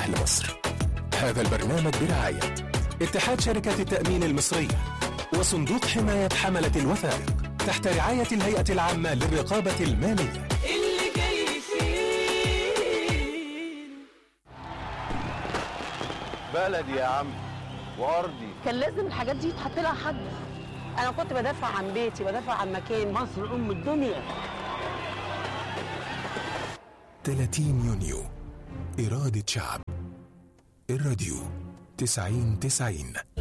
لمصر هذا البرنامج برعاية اتحاد شركات التأمين المصرية وصندوق حماية حملة الوثائق تحت رعاية الهيئة العامة للرقابة المالية اللي جاي فين بلدي يا عم وارضي كان لازم الحاجات دي يتحط لها حد انا كنت بدافع عن بيتي بدافع عن مكاني مصر ام الدنيا 30 يونيو إرادة شعب الراديو 90 90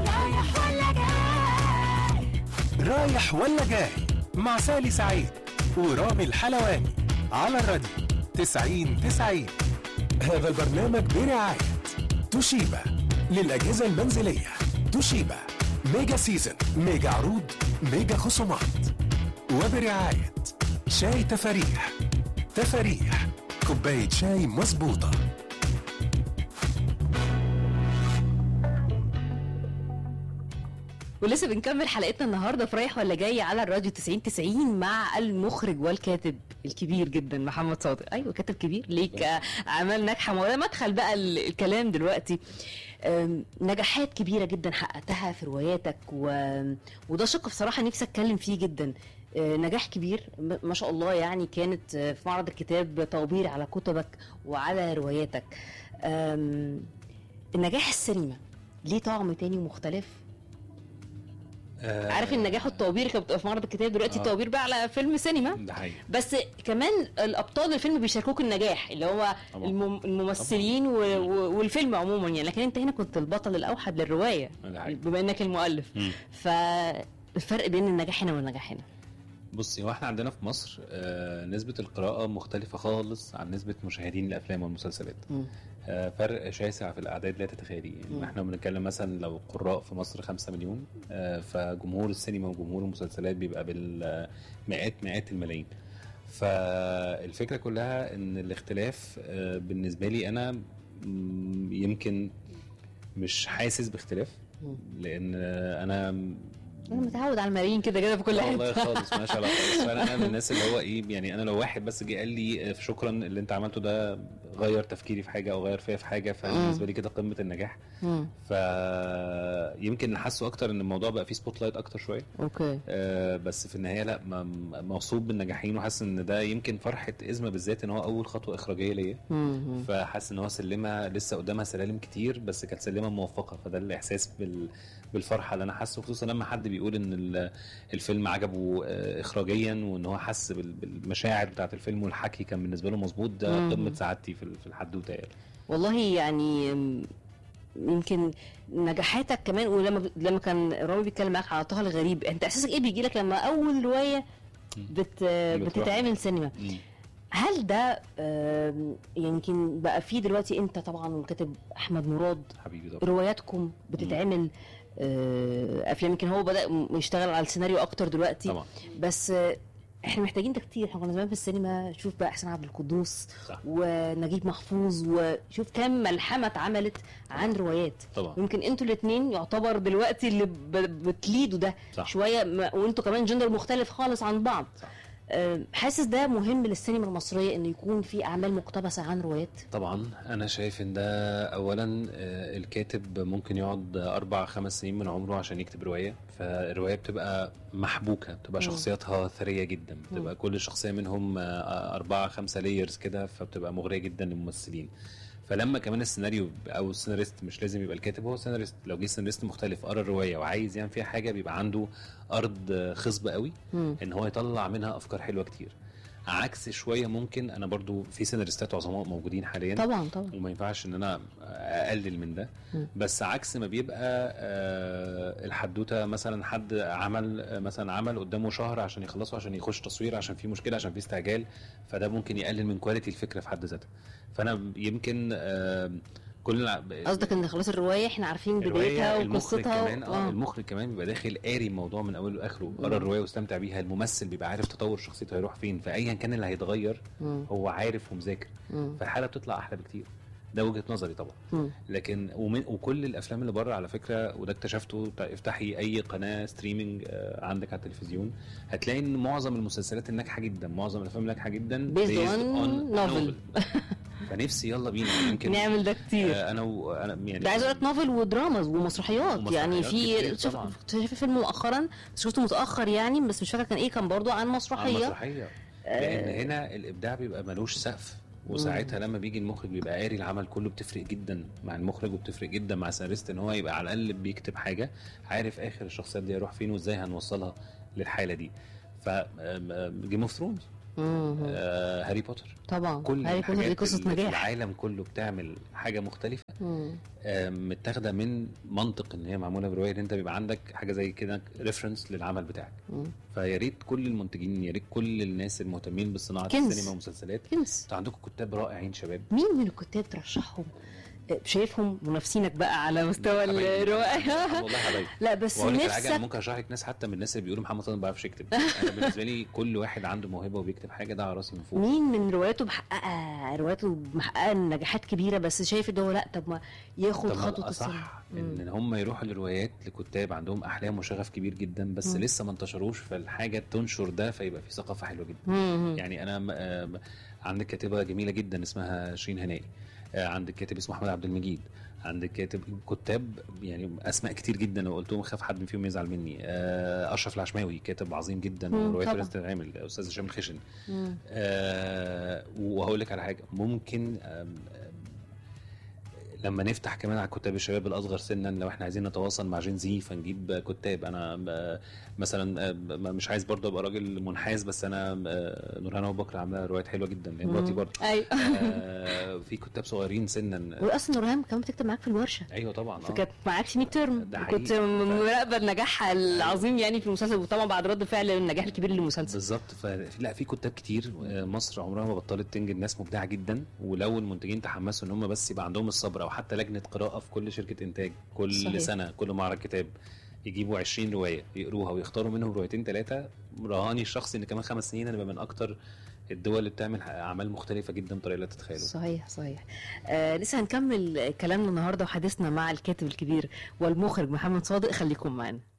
رايح ولا جاي مع سالي سعيد ورامي الحلواني على الراديو 90 90 هذا البرنامج برعاية توشيبا للأجهزة المنزلية توشيبا ميجا سيزن ميجا عروض ميجا خصومات وبرعاية شاي تفاريح تفاريح كوباية شاي مظبوطة ولسه بنكمل حلقتنا النهارده في رايح ولا جاي على الراديو 90 90 مع المخرج والكاتب الكبير جدا محمد صادق ايوه كاتب كبير ليك آه، اعمال ناجحه ما هو ده مدخل بقى ال- الكلام دلوقتي آم، نجاحات كبيره جدا حققتها في رواياتك و... وده شق بصراحه نفسي اتكلم فيه جدا آه، نجاح كبير م- ما شاء الله يعني كانت آه، في معرض الكتاب طوابير على كتبك وعلى رواياتك آم، النجاح السينما ليه طعم تاني مختلف آه، عارف النجاح الطوابير كانت بتبقى في معرض الكتاب دلوقتي آه. الطوابير بقى على فيلم سينما ده حقيقي بس كمان الابطال الفيلم بيشاركوك النجاح اللي هو طبعا. المم... الممثلين و... و... والفيلم عموما يعني لكن انت هنا كنت البطل الاوحد للروايه ده حقيقي. بما انك المؤلف مم. فالفرق بين النجاح هنا والنجاح هنا بصي هو احنا عندنا في مصر آه، نسبة القراءة مختلفة خالص عن نسبة مشاهدين الأفلام والمسلسلات مم. آه، فرق شاسع في الأعداد لا تتخيلي مم. يعني احنا بنتكلم مثلا لو قراء في مصر خمسة مليون آه، فجمهور السينما وجمهور المسلسلات بيبقى بالمئات مئات الملايين فالفكرة كلها ان الاختلاف آه، بالنسبة لي انا مم، يمكن مش حاسس باختلاف مم. لان آه، انا انا متعود على الملايين كده كده في كل والله حته خالص ماشي على خالص فانا انا من الناس اللي هو ايه يعني انا لو واحد بس جه قال لي آه، شكرا اللي انت عملته ده غير تفكيري في حاجه او غير فيا في حاجه فبالنسبه لي كده قمه النجاح مم. فيمكن اللي حاسه اكتر ان الموضوع بقى فيه سبوت لايت اكتر شويه اوكي آه، بس في النهايه لا م- موصوب بالنجاحين وحاسس ان ده يمكن فرحه ازمه بالذات ان هو اول خطوه اخراجيه ليا مم. فحاسس ان هو سلمه لسه قدامها سلالم كتير بس كانت سلمه موفقه فده الاحساس بال بالفرحه اللي انا حاسه خصوصا لما حد بيقول ان ال- الفيلم عجبه آه، اخراجيا وان هو حس بال- بالمشاعر بتاعت الفيلم والحكي كان بالنسبه له مظبوط ده مم. قمه سعادتي في ال- في الحدوته يعني والله يعني م- يمكن نجاحاتك كمان ولما ب- لما كان رامي بيتكلم معاك على طه الغريب انت احساسك ايه بيجي لك لما اول روايه بت بتتعمل سينما مم. هل ده آم، يمكن بقى في دلوقتي انت طبعا والكاتب احمد مراد حبيبي طبعا رواياتكم بتتعمل آه، افلام يمكن هو بدا م- يشتغل على السيناريو اكتر دلوقتي طبعا بس آه، احنا محتاجين ده كتير احنا كنا زمان في السينما شوف بقى احسان عبد القدوس صح. ونجيب محفوظ وشوف كم ملحمه اتعملت عن روايات طبعا يمكن انتوا الاثنين يعتبر دلوقتي اللي ب- بتليدوا ده صح. شويه م- وانتوا كمان جندر مختلف خالص عن بعض صح. آه، حاسس ده مهم للسينما المصريه ان يكون في اعمال مقتبسه عن روايات طبعا انا شايف ان ده اولا آه، الكاتب ممكن يقعد اربع خمس سنين من عمره عشان يكتب روايه فالروايه بتبقى محبوكه بتبقى مم. شخصياتها ثريه جدا بتبقى كل شخصيه منهم آه، اربعه خمسه لايرز كده فبتبقى مغريه جدا للممثلين فلما كمان السيناريو او السيناريست مش لازم يبقى الكاتب هو سيناريست لو جه سيناريست مختلف قرا الروايه وعايز يعمل فيها حاجه بيبقى عنده ارض آه، خصبه قوي مم. ان هو يطلع منها افكار حلوه كتير عكس شويه ممكن انا برضو في سيناريستات عظماء موجودين حاليا طبعا طبعا وما ينفعش ان انا اقلل من ده مم. بس عكس ما بيبقى آه، الحدوته مثلا حد عمل آه، مثلا عمل قدامه شهر عشان يخلصه عشان يخش تصوير عشان في مشكله عشان في استعجال فده ممكن يقلل من كواليتي الفكره في حد ذاتها فانا يمكن آه، كل الع- قصدك ان خلاص الروايه احنا عارفين بدايتها الرواية المخرج وقصتها كمان اه المخرج كمان بيبقى داخل قاري الموضوع من اوله لاخره قرا الروايه واستمتع بيها الممثل بيبقى عارف تطور شخصيته هيروح فين فايا كان اللي هيتغير مم. هو عارف ومذاكر مم. فالحاله بتطلع احلى بكتير ده وجهه نظري طبعا مم. لكن ومن وكل الافلام اللي بره على فكره وده اكتشفته تع- افتحي اي قناه ستريمنج آه، عندك على التلفزيون هتلاقي ان معظم المسلسلات الناجحه جدا معظم الافلام الناجحه جدا Based on novel. فنفسي يلا بينا يمكن نعمل ده كتير آه، انا وانا يعني ده عايز اقول لك نوفل ودراما ومسرحيات ومسرحيات يعني في كتير شوف طبعاً. كنت شايفه فيلم مؤخرا بس شفته متاخر يعني بس مش فاكره كان ايه كان برضو عن عن مسرحيه مسرحيه لان هنا الابداع بيبقى ملوش سقف وساعتها لما بيجي المخرج بيبقى قاري العمل كله بتفرق جدا مع المخرج وبتفرق جدا مع السيناريست ان هو يبقى على الاقل بيكتب حاجه عارف اخر الشخصيات دي هيروح فين وازاي هنوصلها للحاله دي ف جيم اوف ثرونز مم. هاري بوتر طبعا كل هاري بوتر دي الحاجات قصه اللي في نجاح العالم كله بتعمل حاجه مختلفه مم. آه، متاخده من منطق ان هي معموله بروايه ان انت بيبقى عندك حاجه زي كده ريفرنس للعمل بتاعك مم. فيا ريت كل المنتجين يا ريت كل الناس المهتمين بصناعه كنز. السينما والمسلسلات كنز انتوا عندكم كتاب رائعين شباب مين من الكتاب ترشحهم آه، شايفهم منافسينك بقى على مستوى حبايبي. الرواية والله حبايبي لا بس واقول لك على حاجه انا نفسك ممكن اشرح لك ناس حتى من الناس اللي بيقولوا محمد صادق ما بيعرفش يكتب انا بالنسبه لي كل واحد عنده موهبه وبيكتب حاجه ده على راسي من فوق مين من رواياته محققه رواياته محققه نجاحات كبيره بس شايف ان هو لا طب ما ياخد طب ما خطوه السينما الاصح مم. ان هم يروحوا لروايات لكتاب عندهم احلام وشغف كبير جدا بس مم. لسه ما انتشروش فالحاجه تنشر ده فيبقى في ثقافه حلوه جدا مم. يعني انا م- آم، عندك كاتبه جميله جدا اسمها شيرين هنائي آه، عندك كاتب اسمه احمد عبد المجيد عندك كاتب كتاب يعني اسماء كتير جدا لو قلتهم خاف حد فيهم يزعل مني آه، اشرف العشماوي كاتب عظيم جدا مم، وروايته طبعا. لازم تتعمل استاذ هشام الخشن مم. آه، وهقول لك على حاجه ممكن آم، آم، لما نفتح كمان على كتاب الشباب الاصغر سنا لو احنا عايزين نتواصل مع جين زي فنجيب كتاب انا ب- مثلا آه، ب- مش عايز برضه ابقى راجل منحاز بس انا آه، نورهان ابو بكر عامله روايات حلوه جدا هي مراتي برضه ايوه آه، في كتاب صغيرين سنا واصلا نورهان كمان بتكتب معاك في الورشه ايوه طبعا آه. فكانت معاك في ميد ترم ده حقيقي. كنت مراقبه نجاحها العظيم يعني في المسلسل وطبعا بعد رد فعل النجاح الكبير للمسلسل بالظبط فلا في كتاب كتير آه، مصر عمرها ما بطلت تنجد ناس مبدعه جدا ولو المنتجين تحمسوا ان هم بس يبقى عندهم الصبر او حتى لجنه قراءه في كل شركه انتاج كل صحيح. صحيح. سنه كل معرض كتاب يجيبوا 20 روايه يقروها ويختاروا منهم روايتين ثلاثه رهاني الشخصي ان كمان خمس سنين هنبقى من اكتر الدول اللي بتعمل اعمال مختلفه جدا بطريقه لا تتخيلوا صحيح صحيح آه لسه هنكمل كلامنا النهارده وحديثنا مع الكاتب الكبير والمخرج محمد صادق خليكم معانا